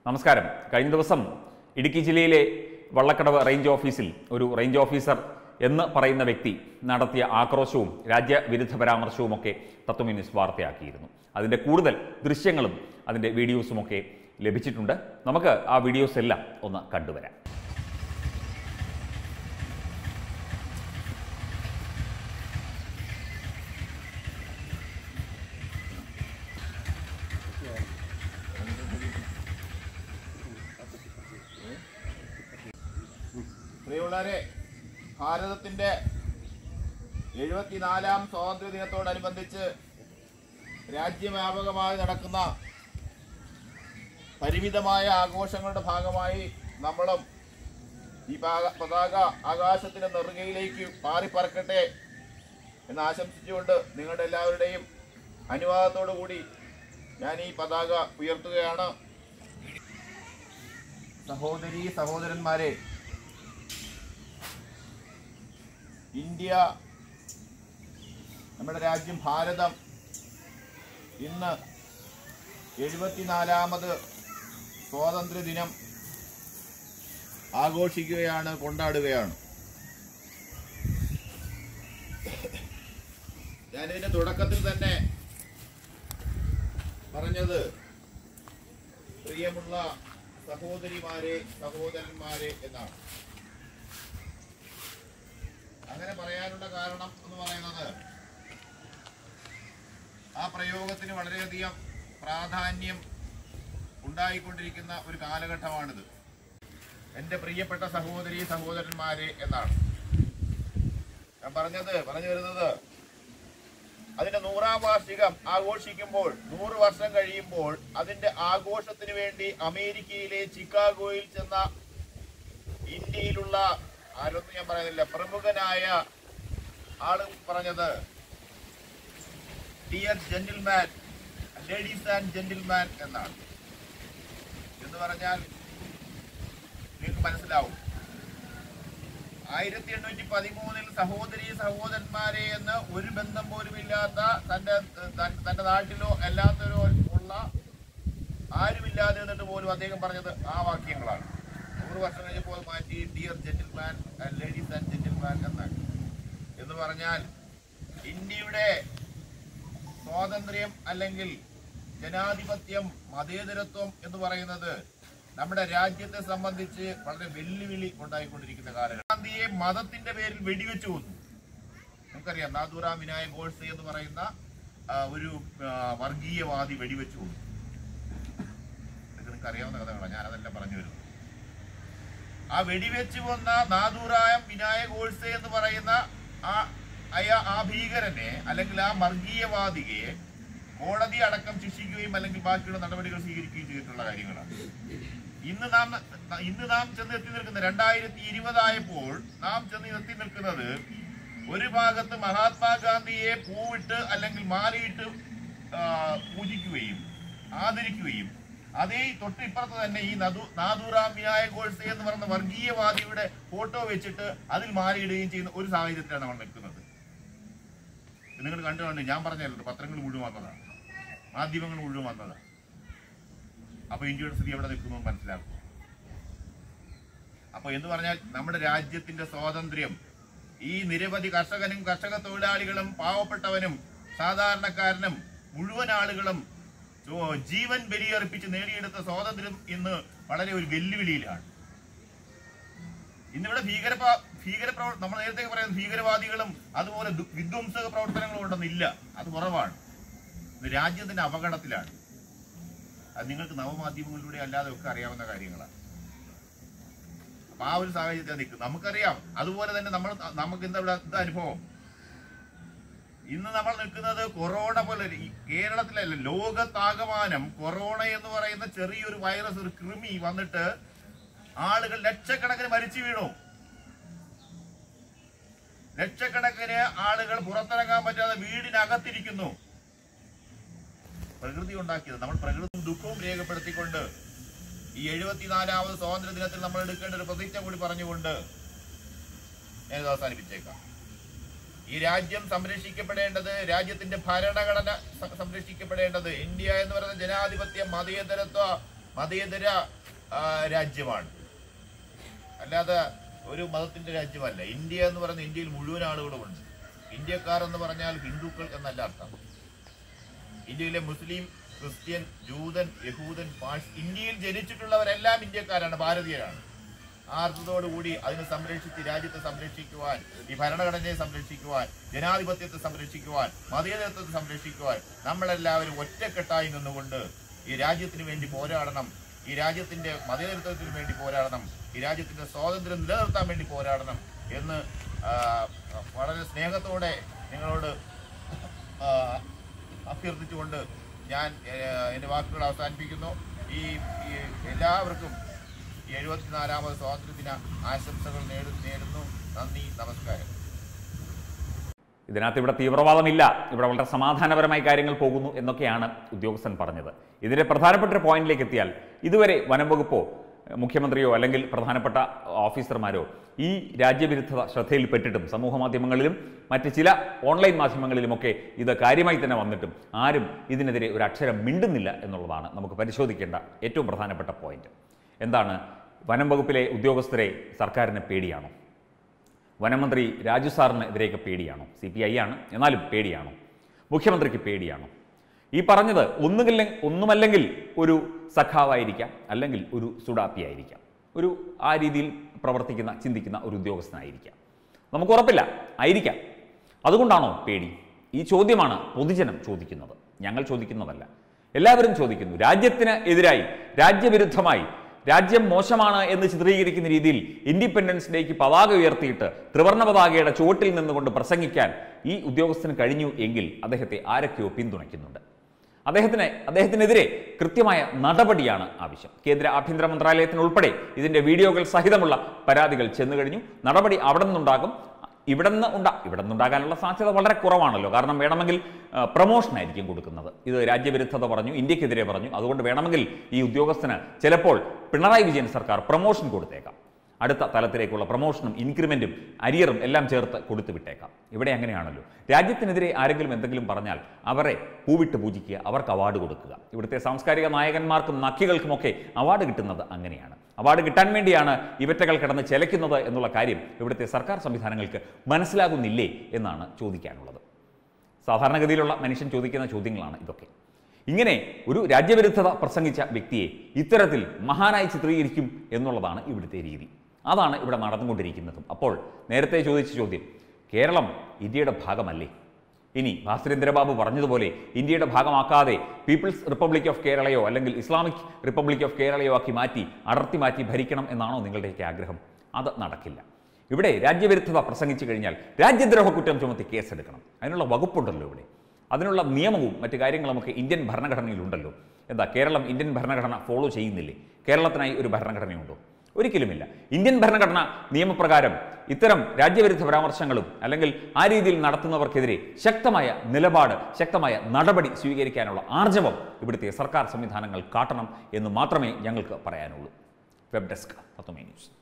നമസ്കാരം കഴിഞ്ഞ ദിവസം ഇടുക്കി ജില്ലയിലെ വള്ളക്കടവ് റേഞ്ച് ഓഫീസിൽ ഒരു റേഞ്ച് ഓഫീസർ എന്ന് പറയുന്ന വ്യക്തി നടത്തിയ ആക്രോശവും രാജ്യവിരുദ്ധ പരാമർശവുമൊക്കെ തത്വമി ന്യൂസ് വാർത്തയാക്കിയിരുന്നു അതിൻ്റെ കൂടുതൽ ദൃശ്യങ്ങളും അതിൻ്റെ വീഡിയോസുമൊക്കെ ലഭിച്ചിട്ടുണ്ട് നമുക്ക് ആ വീഡിയോസ് എല്ലാം ഒന്ന് കണ്ടുവരാം പ്രിയമുള്ളവരെ ഭാരതത്തിന്റെ എഴുപത്തിനാലാം സ്വാതന്ത്ര്യ ദിനത്തോടനുബന്ധിച്ച് രാജ്യവ്യാപകമായി നടക്കുന്ന പരിമിതമായ ആഘോഷങ്ങളുടെ ഭാഗമായി നമ്മളും ഈ പാക- പതാക ആകാശത്തിന്റെ നെറുകയിലേക്ക് പാറിപ്പറക്കട്ടെ എന്ന് ആശംസിച്ചുകൊണ്ട് നിങ്ങളുടെ എല്ലാവരുടെയും അനുവാദത്തോടു കൂടി ഞാൻ ഈ പതാക ഉയർത്തുകയാണ് സഹോദരി സഹോദരന്മാരെ ഇന്ത്യ നമ്മുടെ രാജ്യം ഭാരതം ഇന്ന് എഴുപത്തിനാലാമത് സ്വാതന്ത്ര്യ ദിനം ആഘോഷിക്കുകയാണ് കൊണ്ടാടുകയാണ് ഞാനിതിന്റെ തുടക്കത്തിൽ തന്നെ പറഞ്ഞത് പ്രിയമുള്ള സഹോദരിമാരെ സഹോദരന്മാരെ എന്നാണ് അങ്ങനെ പറയാനുള്ള കാരണം എന്ന് പറയുന്നത് ആ പ്രയോഗത്തിന് വളരെയധികം പ്രാധാന്യം ഉണ്ടായിക്കൊണ്ടിരിക്കുന്ന ഒരു കാലഘട്ടമാണിത് എൻ്റെ പ്രിയപ്പെട്ട സഹോദരി സഹോദരന്മാരെ എന്നാണ് ഞാൻ പറഞ്ഞത് പറഞ്ഞു വരുന്നത് അതിന്റെ നൂറാം വാർഷികം ആഘോഷിക്കുമ്പോൾ നൂറ് വർഷം കഴിയുമ്പോൾ അതിന്റെ ആഘോഷത്തിന് വേണ്ടി അമേരിക്കയിലെ ചിക്കാഗോയിൽ ചെന്ന ഇന്ത്യയിലുള്ള ആരൊന്നും ഞാൻ പറയുന്നില്ല പ്രമുഖനായ ആള് പറഞ്ഞത് dear gentleman ladies and gentleman എന്നാണ് എന്ന് പറഞ്ഞാൽ നിങ്ങൾക്ക് മനസ്സിലാവും ആയിരത്തി എണ്ണൂറ്റി പതിമൂന്നിൽ സഹോദരി സഹോദരന്മാരെ എന്ന് ഒരു ബന്ധം പോലും ഇല്ലാത്ത തന്റെ തൻ- തന്റെ നാട്ടിലോ അല്ലാത്തവരോ ഉള്ള ആരുമില്ലാതെ എന്നിട്ട് പോലും അദ്ദേഹം പറഞ്ഞത് ആ വാക്യങ്ങളാണ് നൂറ് വർഷം കഴിഞ്ഞപ്പോൾ മാറ്റി dear gentleman ladies and gentleman എന്നാണ് എന്ന് പറഞ്ഞാൽ ഇന്ത്യയുടെ സ്വാതന്ത്ര്യം അല്ലെങ്കിൽ ജനാധിപത്യം മതേതരത്വം എന്ന് പറയുന്നത് നമ്മുടെ രാജ്യത്തെ സംബന്ധിച്ച് വളരെ വെല്ലുവിളി ഉണ്ടായിക്കൊണ്ടിരിക്കുന്ന കാലഘട്ടം ഗാന്ധിയെ മതത്തിന്റെ പേരിൽ വെടിവെച്ചു കൊന്നു നമുക്കറിയാം നാദുറാം വിനായക് ഗോഡ്സെ എന്ന് പറയുന്ന ആ, ഒരു ആ, വർഗീയവാദി വെടിവെച്ചു കൊന്നു ഇതൊക്കെ നിങ്ങൾക്ക് അറിയാവുന്ന കഥകളാണ് ഞാനതെല്ലാം പറഞ്ഞു വരുന്നത് ആ വെടിവെച്ച് കൊന്ന നാദൂറായം വിനായക് ഗോഡ്സെ എന്ന് പറയുന്ന ആ അയ ആ ഭീകരനെ അല്ലെങ്കിൽ ആ വർഗീയവാദിയെ കോടതി അടക്കം ശിക്ഷിക്കുകയും അല്ലെങ്കിൽ ബാക്കിയുള്ള നടപടികൾ സ്വീകരിക്കുകയും ചെയ്തിട്ടുള്ള കാര്യങ്ങളാണ് ഇന്ന് നാം ഇന്ന് നാം ചെന്ന് എത്തി നിൽക്കുന്നത് രണ്ടായിരത്തി ഇരുപതായപ്പോൾ നാം ചെന്ന് എത്തി നിൽക്കുന്നത് ഒരു ഭാഗത്ത് മഹാത്മാഗാന്ധിയെ പൂവിട്ട് അല്ലെങ്കിൽ മാലയിട്ട് ആ, പൂജിക്കുകയും ആദരിക്കുകയും അതേ തൊട്ടിപ്പുറത്ത് തന്നെ ഈ നദു നാദുറാം വിനായക് ഗോഡ്സെ എന്ന് പറയുന്ന വർഗീയവാദിയുടെ ഫോട്ടോ വെച്ചിട്ട് അതിൽ മാലയിടുകയും ചെയ്യുന്ന ഒരു സാഹചര്യത്തിലാണ് നമ്മൾ നിൽക്കുന്നത് ഇത് നിങ്ങൾ കണ്ടു കണ്ട് ഞാൻ പറഞ്ഞല്ലോ പത്രങ്ങൾ മുഴുവൻ വന്നതാണ് മാധ്യമങ്ങൾ മുഴുവൻ വന്നതാണ് അപ്പൊ ഇന്ത്യയുടെ സ്ഥിതി എവിടെ നിൽക്കുന്നു എന്ന് മനസ്സിലാക്കും അപ്പൊ എന്ന് പറഞ്ഞാൽ നമ്മുടെ രാജ്യത്തിന്റെ സ്വാതന്ത്ര്യം ഈ നിരവധി കർഷകനും കർഷക തൊഴിലാളികളും പാവപ്പെട്ടവനും സാധാരണക്കാരനും മുഴുവൻ ആളുകളും ജോ- ജീവൻ ബലിയർപ്പിച്ച് നേടിയെടുത്ത സ്വാതന്ത്ര്യം ഇന്ന് വളരെ ഒരു വെല്ലുവിളിയിലാണ് ഇന്നിവിടെ ഭീകര ഭീകര പ്രവർ നമ്മൾ നേരത്തെ പറയുന്ന ഭീകരവാദികളും അതുപോലെ ദു- വിധ്വംസക പ്രവർത്തനങ്ങളും ഉണ്ടെന്നില്ല അത് കുറവാണ് ഇത് രാജ്യത്തിന്റെ അപകടത്തിലാണ് അത് നിങ്ങൾക്ക് നവമാധ്യമങ്ങളിലൂടെ അല്ലാതെ ഒക്കെ അറിയാവുന്ന കാര്യങ്ങളാണ് അപ്പൊ ആ ഒരു സാഹചര്യത്തിൽ നിൽക്കും നമുക്കറിയാം അതുപോലെ തന്നെ നമ്മൾ നമുക്ക് എന്താ ഇവിടെ എന്താ അനുഭവം ഇന്ന് നമ്മൾ നിൽക്കുന്നത് കൊറോണ പോലെ ഈ കേരളത്തിലല്ല ലോകത്താകമാനം കൊറോണ എന്ന് പറയുന്ന ചെറിയൊരു വൈറസ് ഒരു കൃമി വന്നിട്ട് ആളുകൾ ലക്ഷക്കണക്കിന് മരിച്ചു വീണു ലക്ഷക്കണക്കിന് ആളുകൾ പുറത്തിറങ്ങാൻ പറ്റാതെ വീടിനകത്തിരിക്കുന്നു പ്രകൃതി ഉണ്ടാക്കിയത് നമ്മൾ പ്രകൃതി ദുഃഖവും രേഖപ്പെടുത്തിക്കൊണ്ട് ഈ എഴുപത്തിനാലാമത് സ്വാതന്ത്ര്യ ദിനത്തിൽ നമ്മൾ എടുക്കേണ്ട ഒരു പ്രതിജ്ഞ കൂടി പറഞ്ഞുകൊണ്ട് ഞാനിത് അവസാനിപ്പിച്ചേക്കാം ഈ രാജ്യം സംരക്ഷിക്കപ്പെടേണ്ടത് രാജ്യത്തിന്റെ ഭരണഘടന സ- സംരക്ഷിക്കപ്പെടേണ്ടത് ഇന്ത്യ എന്ന് പറയുന്ന ജനാധിപത്യ മതേതരത്വ മതേതര ആ, രാജ്യമാണ് അല്ലാതെ ഒരു മതത്തിന്റെ രാജ്യമല്ല ഇന്ത്യ എന്ന് പറയുന്ന ഇന്ത്യയിൽ മുഴുവൻ ആളുകളുമുണ്ട് ഇന്ത്യക്കാർ എന്ന് പറഞ്ഞാൽ ഹിന്ദുക്കൾ എന്നല്ല അർത്ഥം ഇന്ത്യയിലെ മുസ്ലിം ക്രിസ്ത്യൻ ജൂതൻ യഹൂദൻ പാഴ്സ് ഇന്ത്യയിൽ ജനിച്ചിട്ടുള്ളവരെല്ലാം ഇന്ത്യക്കാരാണ് ഭാരതീയരാണ് ആ അർത്ഥത്തോടുകൂടി അതിനെ സംരക്ഷിച്ച് രാജ്യത്തെ സംരക്ഷിക്കുവാൻ ഈ ഭരണഘടനയെ സംരക്ഷിക്കുവാൻ ജനാധിപത്യത്തെ സംരക്ഷിക്കുവാൻ മതേതരത്വത്തെ സംരക്ഷിക്കുവാൻ നമ്മളെല്ലാവരും ഒറ്റക്കെട്ടായി നിന്നുകൊണ്ട് ഈ രാജ്യത്തിന് വേണ്ടി പോരാടണം ഈ രാജ്യത്തിന്റെ മതേതരത്വത്തിന് വേണ്ടി പോരാടണം ഈ രാജ്യത്തിന്റെ സ്വാതന്ത്ര്യം നിലനിർത്താൻ വേണ്ടി പോരാടണം എന്ന് ആ, വളരെ സ്നേഹത്തോടെ നിങ്ങളോട് ആ, അഭ്യർത്ഥിച്ചുകൊണ്ട് ഞാൻ ഏഹ്, എൻ്റെ വാക്കുകൾ അവസാനിപ്പിക്കുന്നു ഈ ഈ എല്ലാവർക്കും ഈ എഴുപത്തിനാലാമത് സ്വാതന്ത്ര്യദിന ആശംസകൾ നേടു നേടുന്നു നന്ദി നമസ്കാരം ഇതിനകത്ത് ഇവിടെ തീവ്രവാദമില്ല ഇവിടെ വളരെ സമാധാനപരമായി കാര്യങ്ങൾ പോകുന്നു എന്നൊക്കെയാണ് ഉദ്യോഗസ്ഥൻ പറഞ്ഞത് ഇതിന്റെ പ്രധാനപ്പെട്ട ഒരു പോയിന്റിലേക്ക് എത്തിയാൽ ഇതുവരെ വനം വകുപ്പോ ഏഹ്, മുഖ്യമന്ത്രിയോ അല്ലെങ്കിൽ പ്രധാനപ്പെട്ട ഓഫീസർമാരോ ഈ രാജ്യവിരുദ്ധത ശ്രദ്ധയിൽപ്പെട്ടിട്ടും സമൂഹ മാധ്യമങ്ങളിലും മറ്റ് ചില ഓൺലൈൻ മാധ്യമങ്ങളിലുമൊക്കെ ഇത് കാര്യമായി തന്നെ വന്നിട്ടും ആരും ഇതിനെതിരെ ഒരു അക്ഷരം മിണ്ടുന്നില്ല എന്നുള്ളതാണ് നമുക്ക് പരിശോധിക്കേണ്ട ഏറ്റവും പ്രധാനപ്പെട്ട പോയിന്റ് എന്താണ് വനം വകുപ്പിലെ ഉദ്യോഗസ്ഥരെ സർക്കാരിന് പേടിയാണോ വനമന്ത്രി രാജു സാറിന് എതിരെയൊക്കെ പേടിയാണോ സി പി ഐ ആണ് എന്നാലും പേടിയാണോ മുഖ്യമന്ത്രിക്ക് പേടിയാണോ ഈ പറഞ്ഞത് ഒന്നുകിൽ ഒന്നുമല്ലെങ്കിൽ ഒരു സഖാവായിരിക്കാം അല്ലെങ്കിൽ ഒരു സുഡാപ്പിയായിരിക്കാം ഒരു ആ രീതിയിൽ പ്രവർത്തിക്കുന്ന ചിന്തിക്കുന്ന ഒരു ഉദ്യോഗസ്ഥനായിരിക്കാം നമുക്ക് ഉറപ്പില്ല ആയിരിക്കാം അതുകൊണ്ടാണോ പേടി ഈ ചോദ്യമാണ് പൊതുജനം ചോദിക്കുന്നത് ഞങ്ങൾ ചോദിക്കുന്നതല്ല എല്ലാവരും ചോദിക്കുന്നു രാജ്യത്തിന് എതിരായി രാജ്യവിരുദ്ധമായി രാജ്യം മോശമാണ് എന്ന് ചിത്രീകരിക്കുന്ന രീതിയിൽ ഇൻഡിപെൻഡൻസ് ഡേക്ക് പതാക ഉയർത്തിയിട്ട് ത്രിവർണ്ണ പതാകയുടെ ചുവട്ടിൽ നിന്നുകൊണ്ട് പ്രസംഗിക്കാൻ ഈ ഉദ്യോഗസ്ഥന് കഴിഞ്ഞു എങ്കിൽ അദ്ദേഹത്തെ ആരൊക്കെയോ പിന്തുണയ്ക്കുന്നുണ്ട് അദ്ദേഹത്തിന് അദ്ദേഹത്തിനെതിരെ കൃത്യമായ നടപടിയാണ് ആവശ്യം കേന്ദ്ര ആഭ്യന്തര മന്ത്രാലയത്തിന് ഉൾപ്പെടെ ഇതിന്റെ വീഡിയോകൾ സഹിതമുള്ള പരാതികൾ ചെന്നു കഴിഞ്ഞു നടപടി അവിടെ നിന്നുണ്ടാകും ഇവിടെ നിന്ന് ഉണ്ടാ ഇവിടെ നിന്നുണ്ടാകാനുള്ള സാധ്യത വളരെ കുറവാണല്ലോ കാരണം വേണമെങ്കിൽ പ്രൊമോഷൻ ആയിരിക്കും കൊടുക്കുന്നത് ഇത് രാജ്യവിരുദ്ധത പറഞ്ഞു ഇന്ത്യക്കെതിരെ പറഞ്ഞു അതുകൊണ്ട് വേണമെങ്കിൽ ഈ ഉദ്യോഗസ്ഥന് ചിലപ്പോൾ പിണറായി വിജയൻ സർക്കാർ പ്രൊമോഷൻ കൊടുത്തേക്കാം അടുത്ത തലത്തിലേക്കുള്ള പ്രൊമോഷനും ഇൻക്രിമെന്റും അരിയറും എല്ലാം ചേർത്ത് കൊടുത്തു വിട്ടേക്കാം ഇവിടെ അങ്ങനെയാണല്ലോ രാജ്യത്തിനെതിരെ ആരെങ്കിലും എന്തെങ്കിലും പറഞ്ഞാൽ അവരെ പൂവിട്ട് പൂജിക്കുക അവർക്ക് അവാർഡ് കൊടുക്കുക ഇവിടുത്തെ സാംസ്കാരിക നായകന്മാർക്കും നക്കികൾക്കുമൊക്കെ അവാർഡ് കിട്ടുന്നത് അങ്ങനെയാണ് അവാർഡ് കിട്ടാൻ വേണ്ടിയാണ് ഇവറ്റകൾ കിടന്ന് ചെലയ്ക്കുന്നത് എന്നുള്ള കാര്യം ഇവിടുത്തെ സർക്കാർ സംവിധാനങ്ങൾക്ക് മനസ്സിലാകുന്നില്ലേ എന്നാണ് ചോദിക്കാനുള്ളത് സാധാരണഗതിയിലുള്ള മനുഷ്യൻ ചോദിക്കുന്ന ചോദ്യങ്ങളാണ് ഇതൊക്കെ ഇങ്ങനെ ഒരു രാജ്യവിരുദ്ധത പ്രസംഗിച്ച വ്യക്തിയെ ഇത്തരത്തിൽ മഹാനായി ചിത്രീകരിക്കും എന്നുള്ളതാണ് ഇവിടുത്തെ രീതി അതാണ് ഇവിടെ നടന്നുകൊണ്ടിരിക്കുന്നതും അപ്പോൾ നേരത്തെ ചോദിച്ച ചോദ്യം കേരളം ഇന്ത്യയുടെ ഭാഗമല്ലേ ഇനി ഭാസ്കരേന്ദ്രബാബു പറഞ്ഞതുപോലെ ഇന്ത്യയുടെ ഭാഗമാക്കാതെ പീപ്പിൾസ് റിപ്പബ്ലിക് ഓഫ് കേരളയോ അല്ലെങ്കിൽ ഇസ്ലാമിക് റിപ്പബ്ലിക് ഓഫ് കേരളയോ ആക്കി മാറ്റി അടർത്തി മാറ്റി ഭരിക്കണം എന്നാണോ നിങ്ങളുടെയൊക്കെ ആഗ്രഹം അത് നടക്കില്ല ഇവിടെ രാജ്യവിരുദ്ധത പ്രസംഗിച്ചു കഴിഞ്ഞാൽ രാജ്യദ്രോഹ കുറ്റം ചുമത്തി കേസെടുക്കണം അതിനുള്ള വകുപ്പുണ്ടല്ലോ ഇവിടെ അതിനുള്ള നിയമവും മറ്റു കാര്യങ്ങളുമൊക്കെ ഇന്ത്യൻ ഭരണഘടനയിലുണ്ടല്ലോ എന്താ കേരളം ഇന്ത്യൻ ഭരണഘടന ഫോളോ ചെയ്യുന്നില്ലേ കേരളത്തിനായി ഒരു ഭരണഘടനയുണ്ടോ ഒരിക്കലുമില്ല ഇന്ത്യൻ ഭരണഘടന നിയമപ്രകാരം ഇത്തരം രാജ്യവിരുദ്ധ പരാമർശങ്ങളും അല്ലെങ്കിൽ ആ രീതിയിൽ നടത്തുന്നവർക്കെതിരെ ശക്തമായ നിലപാട് ശക്തമായ നടപടി സ്വീകരിക്കാനുള്ള ആർജവം ഇവിടുത്തെ സർക്കാർ സംവിധാനങ്ങൾ കാട്ടണം എന്ന് മാത്രമേ ഞങ്ങൾക്ക് പറയാനുള്ളൂ വെബ് ഡെസ്ക് തത്വമേ ന്യൂസ്